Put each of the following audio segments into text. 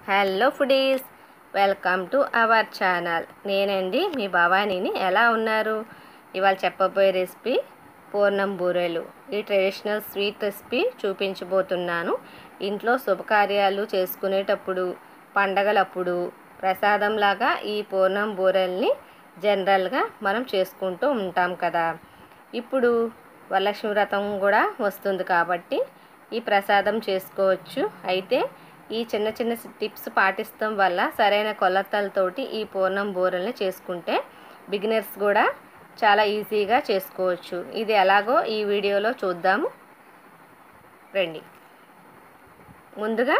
hello foodies welcome to our channel నేనండి మీ భవానీని ఎలా ఉన్నారు ఇవాళ చెప్పబోయే రెసిపీ పూర్ణం బూరెలు ఈ ట్రెడిషనల్ స్వీట్ రెసిపీ చూపించబోతున్నాను ఇంట్లో శుభకార్యాలు చేసుకునేటప్పుడు పండగలప్పుడు ప్రసాదంలాగా ఈ పూర్ణం బూరెల్ని జనరల్గా మనం చేసుకుంటూ ఉంటాం కదా ఇప్పుడు వరలక్ష్మి వ్రతం కూడా వస్తుంది కాబట్టి ఈ ప్రసాదం చేసుకోవచ్చు అయితే ఈ చిన్న చిన్న టిప్స్ పాటిస్తాం వల్ల సరైన కొలతలతోటి ఈ పూర్ణం బూరెల్ని చేసుకుంటే బిగినర్స్ కూడా చాలా ఈజీగా చేసుకోవచ్చు ఇది ఎలాగో ఈ వీడియోలో చూద్దాము రండి ముందుగా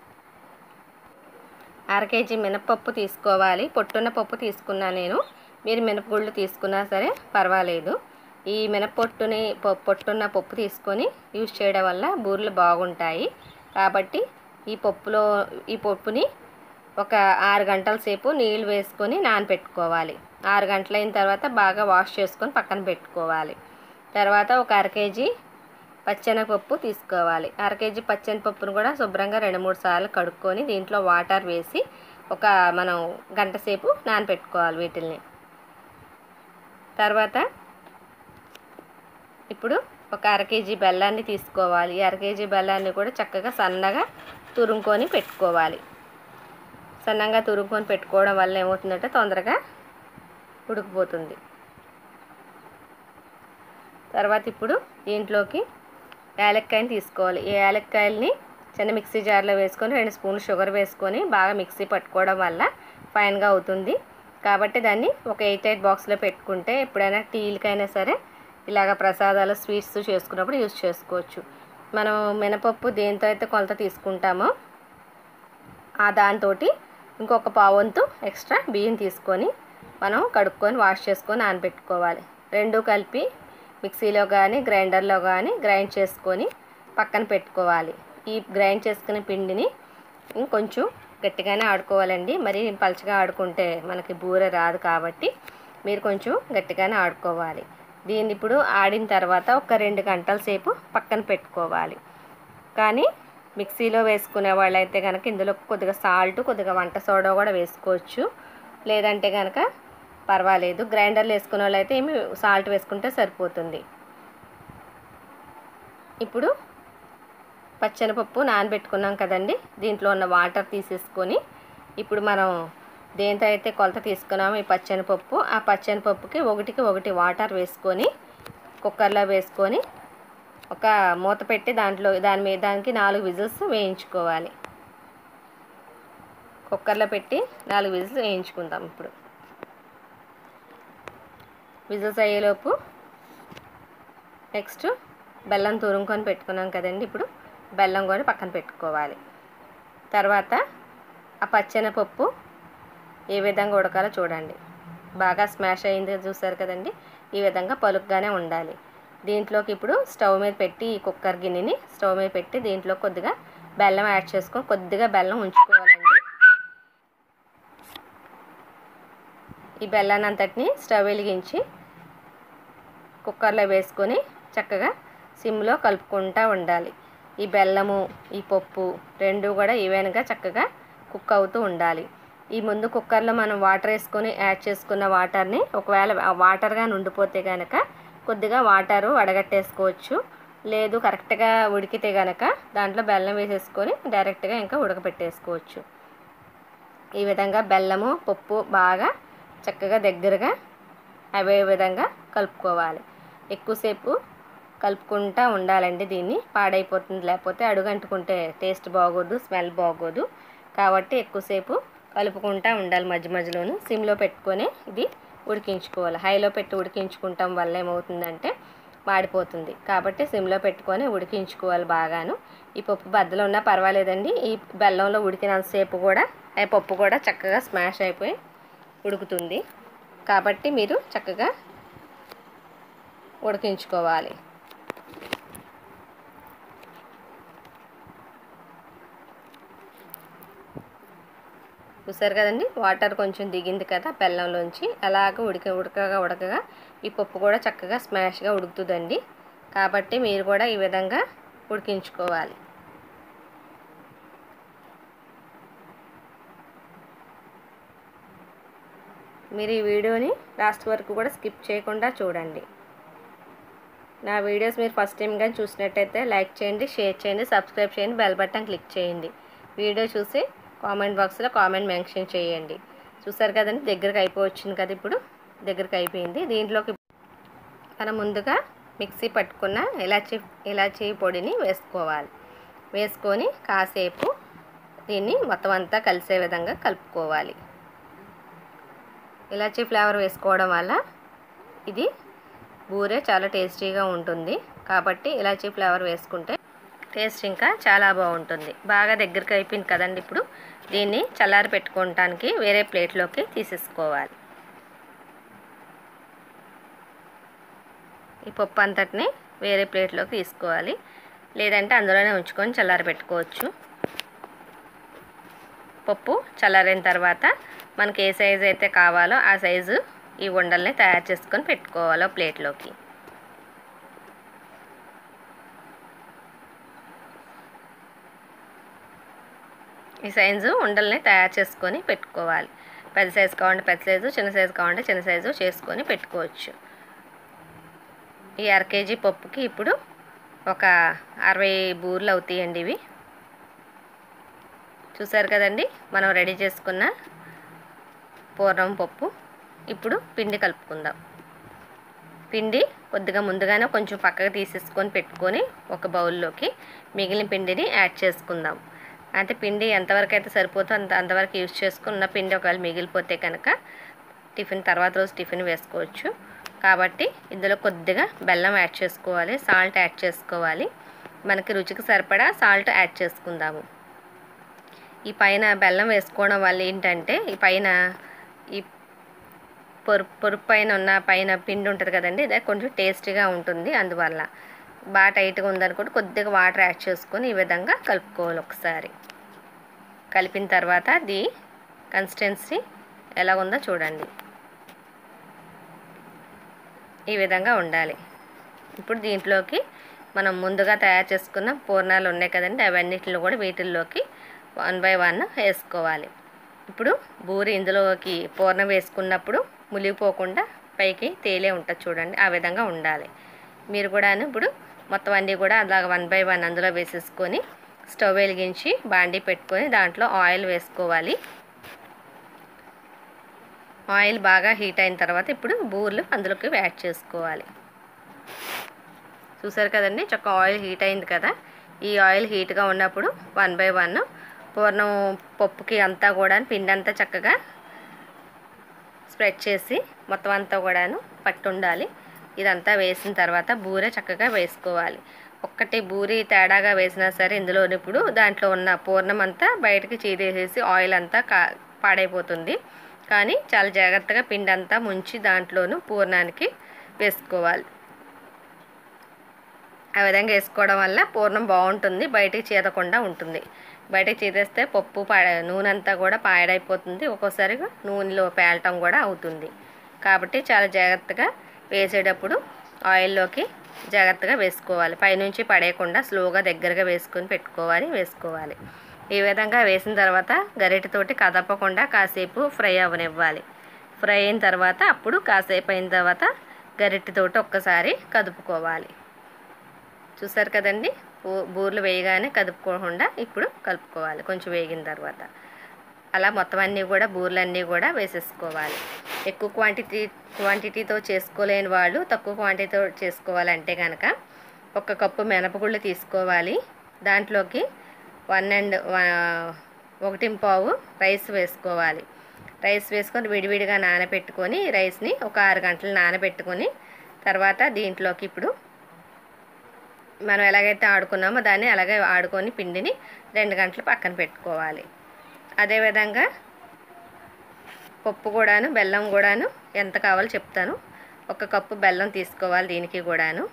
అర కేజీ మినపప్పు తీసుకోవాలి పొట్టున్న పప్పు తీసుకున్నా నేను మీరు మినపగుళ్ళు తీసుకున్నా సరే పర్వాలేదు ఈ మినపొట్టుని పొట్టున్న పప్పు తీసుకొని యూజ్ చేయడం వల్ల బూరెలు బాగుంటాయి కాబట్టి ఈ పప్పులో ఈ పప్పుని ఒక ఆరు గంటల సేపు నీళ్ళు వేసుకొని నానపెట్టుకోవాలి ఆరు గంటలైన తర్వాత బాగా వాష్ చేసుకొని పక్కన పెట్టుకోవాలి తర్వాత ఒక అర కేజీ పచ్చెనగపప్పు తీసుకోవాలి అర కేజీ పచ్చెనపప్పును కూడా శుభ్రంగా రెండు మూడు సార్లు కడుక్కొని దీంట్లో వాటర్ వేసి ఒక మనం గంట సేపు నానపెట్టుకోవాలి వీటిల్ని తర్వాత ఇప్పుడు ఒక అర కేజీ బెల్లాన్ని తీసుకోవాలి ఈ అర కేజీ బెల్లాన్ని కూడా చక్కగా సన్నగా తురుముకొని పెట్టుకోవాలి సన్నగా తురుముకొని పెట్టుకోవడం వల్ల ఏమవుతుందంటే తొందరగా ఉడికిపోతుంది తర్వాత ఇప్పుడు దీంట్లోకి యాలక్కాయని తీసుకోవాలి ఈ యాలక్కాయలని చిన్న మిక్సీ జార్లో వేసుకొని రెండు స్పూన్లు షుగర్ వేసుకొని బాగా మిక్సీ పట్టుకోవడం వల్ల ఫైన్గా అవుతుంది కాబట్టి దాన్ని ఒక ఎయిట్ ఎయిట్ బాక్స్లో పెట్టుకుంటే ఎప్పుడైనా టీలకైనా సరే ఇలాగ ప్రసాదాలు స్వీట్స్ చేసుకున్నప్పుడు యూజ్ చేసుకోవచ్చు మనం మినపప్పు దేంతో అయితే కొలత తీసుకుంటామో ఆ దాంతో ఇంకొక పావంతు ఎక్స్ట్రా బియ్యం తీసుకొని మనం కడుక్కొని వాష్ చేసుకొని నానబెట్టుకోవాలి రెండు కలిపి మిక్సీలో కానీ గ్రైండర్లో కానీ గ్రైండ్ చేసుకొని పక్కన పెట్టుకోవాలి ఈ గ్రైండ్ చేసుకున్న పిండిని ఇంకొంచెం గట్టిగానే ఆడుకోవాలండి మరి పలచగా ఆడుకుంటే మనకి బూర రాదు కాబట్టి మీరు కొంచెం గట్టిగానే ఆడుకోవాలి దీన్ని ఇప్పుడు ఆడిన తర్వాత ఒక రెండు గంటల సేపు పక్కన పెట్టుకోవాలి కానీ మిక్సీలో వేసుకునే వాళ్ళైతే కనుక ఇందులో కొద్దిగా సాల్ట్ కొద్దిగా వంట సోడా కూడా వేసుకోవచ్చు లేదంటే కనుక పర్వాలేదు గ్రైండర్లో వేసుకునే వాళ్ళైతే ఏమి సాల్ట్ వేసుకుంటే సరిపోతుంది ఇప్పుడు పచ్చెనపప్పు నానబెట్టుకున్నాం కదండి దీంట్లో ఉన్న వాటర్ తీసేసుకొని ఇప్పుడు మనం దేంతో అయితే కొలత తీసుకున్నామో ఈ పచ్చెనపప్పు ఆ పచ్చెనపప్పుకి ఒకటికి ఒకటి వాటర్ వేసుకొని కుక్కర్లో వేసుకొని ఒక మూత పెట్టి దాంట్లో దాని మీద దానికి నాలుగు విజిల్స్ వేయించుకోవాలి కుక్కర్లో పెట్టి నాలుగు విజిల్స్ వేయించుకుందాం ఇప్పుడు విజిల్స్ అయ్యేలోపు నెక్స్ట్ బెల్లం తురుముకొని పెట్టుకున్నాం కదండి ఇప్పుడు బెల్లం కూడా పక్కన పెట్టుకోవాలి తర్వాత ఆ పచ్చెనపప్పు ఏ విధంగా ఉడకాలో చూడండి బాగా స్మాష్ అయింది చూసారు కదండి ఈ విధంగా పలుకుగానే ఉండాలి దీంట్లోకి ఇప్పుడు స్టవ్ మీద పెట్టి ఈ కుక్కర్ గిన్నెని స్టవ్ మీద పెట్టి దీంట్లో కొద్దిగా బెల్లం యాడ్ చేసుకొని కొద్దిగా బెల్లం ఉంచుకోవాలండి ఈ బెల్లాన్ని అంతటిని స్టవ్ వెలిగించి కుక్కర్లో వేసుకొని చక్కగా సిమ్లో కలుపుకుంటూ ఉండాలి ఈ బెల్లము ఈ పప్పు రెండు కూడా ఈవెన్గా చక్కగా కుక్ అవుతూ ఉండాలి ఈ ముందు కుక్కర్లో మనం వాటర్ వేసుకొని యాడ్ చేసుకున్న వాటర్ని ఒకవేళ వాటర్గా ఉండిపోతే కనుక కొద్దిగా వాటరు వడగట్టేసుకోవచ్చు లేదు కరెక్ట్గా ఉడికితే కనుక దాంట్లో బెల్లం వేసేసుకొని డైరెక్ట్గా ఇంకా ఉడకపెట్టేసుకోవచ్చు ఈ విధంగా బెల్లము పప్పు బాగా చక్కగా దగ్గరగా అవే విధంగా కలుపుకోవాలి ఎక్కువసేపు కలుపుకుంటూ ఉండాలండి దీన్ని పాడైపోతుంది లేకపోతే అడుగంటుకుంటే టేస్ట్ బాగోదు స్మెల్ బాగోదు కాబట్టి ఎక్కువసేపు కలుపుకుంటూ ఉండాలి మధ్య మధ్యలోను సిమ్లో పెట్టుకొని ఇది ఉడికించుకోవాలి హైలో పెట్టి ఉడికించుకుంటాం వల్ల ఏమవుతుందంటే మాడిపోతుంది కాబట్టి సిమ్లో పెట్టుకొని ఉడికించుకోవాలి బాగాను ఈ పప్పు బద్దలు ఉన్నా పర్వాలేదండి ఈ బెల్లంలో ఉడికినంతసేపు కూడా ఆ పప్పు కూడా చక్కగా స్మాష్ అయిపోయి ఉడుకుతుంది కాబట్టి మీరు చక్కగా ఉడికించుకోవాలి చూసారు కదండి వాటర్ కొంచెం దిగింది కదా బెల్లంలోంచి అలాగ ఉడిక ఉడకగా ఉడకగా ఈ పప్పు కూడా చక్కగా స్మాష్గా ఉడుకుతుందండి కాబట్టి మీరు కూడా ఈ విధంగా ఉడికించుకోవాలి మీరు ఈ వీడియోని లాస్ట్ వరకు కూడా స్కిప్ చేయకుండా చూడండి నా వీడియోస్ మీరు ఫస్ట్ టైం కానీ చూసినట్టయితే లైక్ చేయండి షేర్ చేయండి సబ్స్క్రైబ్ చేయండి బెల్ బటన్ క్లిక్ చేయండి వీడియో చూసి కామెంట్ బాక్స్లో కామెంట్ మెన్షన్ చేయండి చూసారు కదండి దగ్గరికి అయిపోవచ్చింది కదా ఇప్పుడు దగ్గరికి అయిపోయింది దీంట్లోకి మనం ముందుగా మిక్సీ పట్టుకున్న ఇలాచీ ఇలాచీ పొడిని వేసుకోవాలి వేసుకొని కాసేపు దీన్ని మొత్తం అంతా కలిసే విధంగా కలుపుకోవాలి ఇలాచీ ఫ్లేవర్ వేసుకోవడం వల్ల ఇది బూరె చాలా టేస్టీగా ఉంటుంది కాబట్టి ఇలాచీ ఫ్లేవర్ వేసుకుంటే టేస్ట్ ఇంకా చాలా బాగుంటుంది బాగా దగ్గరికి అయిపోయింది కదండి ఇప్పుడు దీన్ని చల్లారి పెట్టుకోవటానికి వేరే ప్లేట్లోకి తీసేసుకోవాలి ఈ పప్పు అంతటిని వేరే ప్లేట్లోకి తీసుకోవాలి లేదంటే అందులోనే ఉంచుకొని చల్లారి పెట్టుకోవచ్చు పప్పు చల్లారిన తర్వాత మనకి ఏ సైజు అయితే కావాలో ఆ సైజు ఈ ఉండల్ని తయారు చేసుకొని పెట్టుకోవాలి ప్లేట్లోకి ఈ సైజు ఉండల్ని తయారు చేసుకొని పెట్టుకోవాలి పెద్ద సైజు కావాలంటే పెద్ద సైజు చిన్న సైజు కావాలంటే చిన్న సైజు చేసుకొని పెట్టుకోవచ్చు ఈ అర కేజీ పప్పుకి ఇప్పుడు ఒక అరవై బూర్లు అవుతాయండి ఇవి చూసారు కదండి మనం రెడీ చేసుకున్న పూర్వం పప్పు ఇప్పుడు పిండి కలుపుకుందాం పిండి కొద్దిగా ముందుగానే కొంచెం పక్కకు తీసేసుకొని పెట్టుకొని ఒక బౌల్లోకి మిగిలిన పిండిని యాడ్ చేసుకుందాం అంటే పిండి ఎంతవరకు అయితే సరిపోతుందో అంత అంతవరకు యూజ్ చేసుకున్న పిండి ఒకవేళ మిగిలిపోతే కనుక టిఫిన్ తర్వాత రోజు టిఫిన్ వేసుకోవచ్చు కాబట్టి ఇందులో కొద్దిగా బెల్లం యాడ్ చేసుకోవాలి సాల్ట్ యాడ్ చేసుకోవాలి మనకి రుచికి సరిపడా సాల్ట్ యాడ్ చేసుకుందాము ఈ పైన బెల్లం వేసుకోవడం వల్ల ఏంటంటే ఈ పైన ఈ పొరుపు పొరుపు పైన ఉన్న పైన పిండి ఉంటుంది కదండి ఇదే కొంచెం టేస్టీగా ఉంటుంది అందువల్ల బాగా టైట్గా ఉందనుకుంటే కొద్దిగా వాటర్ యాడ్ చేసుకొని ఈ విధంగా కలుపుకోవాలి ఒకసారి కలిపిన తర్వాత అది కన్సిస్టెన్సీ ఎలా ఉందో చూడండి ఈ విధంగా ఉండాలి ఇప్పుడు దీంట్లోకి మనం ముందుగా తయారు చేసుకున్న పూర్ణాలు ఉన్నాయి కదండి అవన్నిటిలో కూడా వీటిల్లోకి వన్ బై వన్ వేసుకోవాలి ఇప్పుడు బూరి ఇందులోకి పూర్ణం వేసుకున్నప్పుడు మునిగిపోకుండా పైకి తేలే ఉంటుంది చూడండి ఆ విధంగా ఉండాలి మీరు కూడా ఇప్పుడు మొత్తం అన్నీ కూడా అలాగ వన్ బై వన్ అందులో వేసేసుకొని స్టవ్ వెలిగించి బాండీ పెట్టుకొని దాంట్లో ఆయిల్ వేసుకోవాలి ఆయిల్ బాగా హీట్ అయిన తర్వాత ఇప్పుడు బూర్లు అందులోకి యాడ్ చేసుకోవాలి చూసారు కదండి చక్క ఆయిల్ హీట్ అయింది కదా ఈ ఆయిల్ హీట్గా ఉన్నప్పుడు వన్ బై వన్ పూర్ణం పప్పుకి అంతా కూడా పిండి అంతా చక్కగా స్ప్రెడ్ చేసి మొత్తం అంతా కూడాను పట్టుండాలి ఇదంతా వేసిన తర్వాత బూరె చక్కగా వేసుకోవాలి ఒక్కటి బూరి తేడాగా వేసినా సరే ఇందులో ఇప్పుడు దాంట్లో ఉన్న పూర్ణం అంతా బయటకి చీదేసేసి ఆయిల్ అంతా కా పాడైపోతుంది కానీ చాలా జాగ్రత్తగా పిండి అంతా ముంచి దాంట్లోనూ పూర్ణానికి వేసుకోవాలి ఆ విధంగా వేసుకోవడం వల్ల పూర్ణం బాగుంటుంది బయటికి చీదకుండా ఉంటుంది బయటకు చీదేస్తే పప్పు పా నూనె అంతా కూడా పాడైపోతుంది ఒక్కోసారి నూనెలో పేలటం కూడా అవుతుంది కాబట్టి చాలా జాగ్రత్తగా వేసేటప్పుడు ఆయిల్లోకి జాగ్రత్తగా వేసుకోవాలి పైనుంచి పడేయకుండా స్లోగా దగ్గరగా వేసుకొని పెట్టుకోవాలి వేసుకోవాలి ఈ విధంగా వేసిన తర్వాత గరిటెతోటి కదపకుండా కాసేపు ఫ్రై అవ్వనివ్వాలి ఫ్రై అయిన తర్వాత అప్పుడు కాసేపు అయిన తర్వాత గరిటెతోటి ఒక్కసారి కదుపుకోవాలి చూసారు కదండి బూ- బూర్లు వేయగానే కదుపుకోకుండా ఇప్పుడు కలుపుకోవాలి కొంచెం వేగిన తర్వాత అలా మొత్తం అన్నీ కూడా బూర్లన్నీ కూడా వేసేసుకోవాలి ఎక్కువ క్వాంటిటీ క్వాంటిటీతో చేసుకోలేని వాళ్ళు తక్కువ క్వాంటిటీతో చేసుకోవాలంటే కనుక ఒక కప్పు మినపగుళ్ళు తీసుకోవాలి దాంట్లోకి వన్ అండ్ ఒకటి పావు రైస్ వేసుకోవాలి రైస్ వేసుకొని విడివిడిగా నానబెట్టుకొని రైస్ని ఒక ఆరు గంటలు నానబెట్టుకొని తర్వాత దీంట్లోకి ఇప్పుడు మనం ఎలాగైతే ఆడుకున్నామో దాన్ని అలాగే ఆడుకొని పిండిని రెండు గంటలు పక్కన పెట్టుకోవాలి అదేవిధంగా పప్పు కూడాను బెల్లం కూడాను ఎంత కావాలో చెప్తాను ఒక కప్పు బెల్లం తీసుకోవాలి దీనికి కూడాను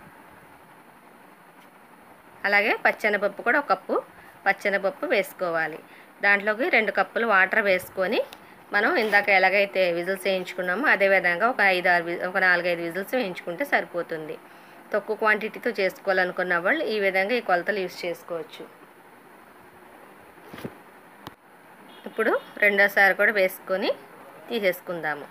అలాగే పచ్చెనపప్పు కూడా ఒక కప్పు పచ్చెనపప్పు వేసుకోవాలి దాంట్లోకి రెండు కప్పులు వాటర్ వేసుకొని మనం ఇందాక ఎలాగైతే విజిల్స్ వేయించుకున్నామో అదేవిధంగా ఒక ఐదు ఆరు వి- ఒక నాలుగైదు విజిల్స్ వేయించుకుంటే సరిపోతుంది తక్కువ క్వాంటిటీతో చేసుకోవాలనుకున్న వాళ్ళు ఈ విధంగా ఈ కొలతలు యూస్ చేసుకోవచ్చు ఇప్పుడు రెండోసారి కూడా వేసుకొని తీసేసుకుందాము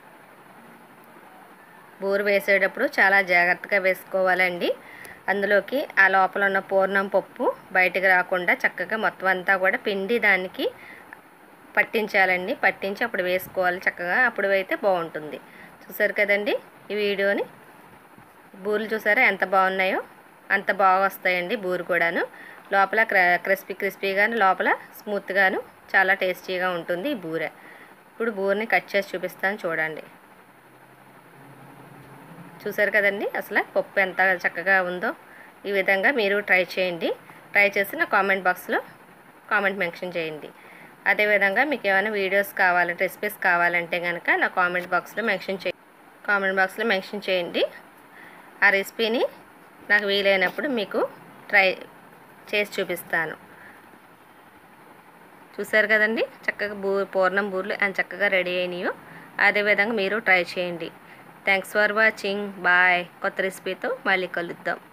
బూరు వేసేటప్పుడు చాలా జాగ్రత్తగా వేసుకోవాలండి అందులోకి ఆ లోపల ఉన్న పూర్ణం పప్పు బయటకు రాకుండా చక్కగా మొత్తం అంతా కూడా పిండి దానికి పట్టించాలండి పట్టించి అప్పుడు వేసుకోవాలి చక్కగా అప్పుడు అయితే బాగుంటుంది చూసారు కదండి ఈ వీడియోని బూరెలు చూసారా ఎంత బాగున్నాయో అంత బాగా వస్తాయండి బూరు కూడాను లోపల క్ర క్రిస్పీ క్రిస్పీగాను లోపల స్మూత్గాను చాలా టేస్టీగా ఉంటుంది ఈ బూరె ఇప్పుడు బూరెని కట్ చేసి చూపిస్తాను చూడండి చూసారు కదండి అసలు పప్పు ఎంత చక్కగా ఉందో ఈ విధంగా మీరు ట్రై చేయండి ట్రై చేసి నా కామెంట్ బాక్స్లో కామెంట్ మెన్షన్ చేయండి అదేవిధంగా మీకు ఏమైనా వీడియోస్ కావాలంటే రెసిపీస్ కావాలంటే కనుక నా కామెంట్ బాక్స్లో మెన్షన్ చే కామెంట్ బాక్స్లో మెన్షన్ చేయండి ఆ రెసిపీని నాకు వీలైనప్పుడు మీకు ట్రై చేసి చూపిస్తాను చూసారు కదండి చక్కగా బూ పూర్ణం బూర్లు అండ్ చక్కగా రెడీ అయినాయో అదేవిధంగా మీరు ట్రై చేయండి థ్యాంక్స్ ఫర్ వాచింగ్ బాయ్ కొత్త రెసిపీతో మళ్ళీ కలుద్దాం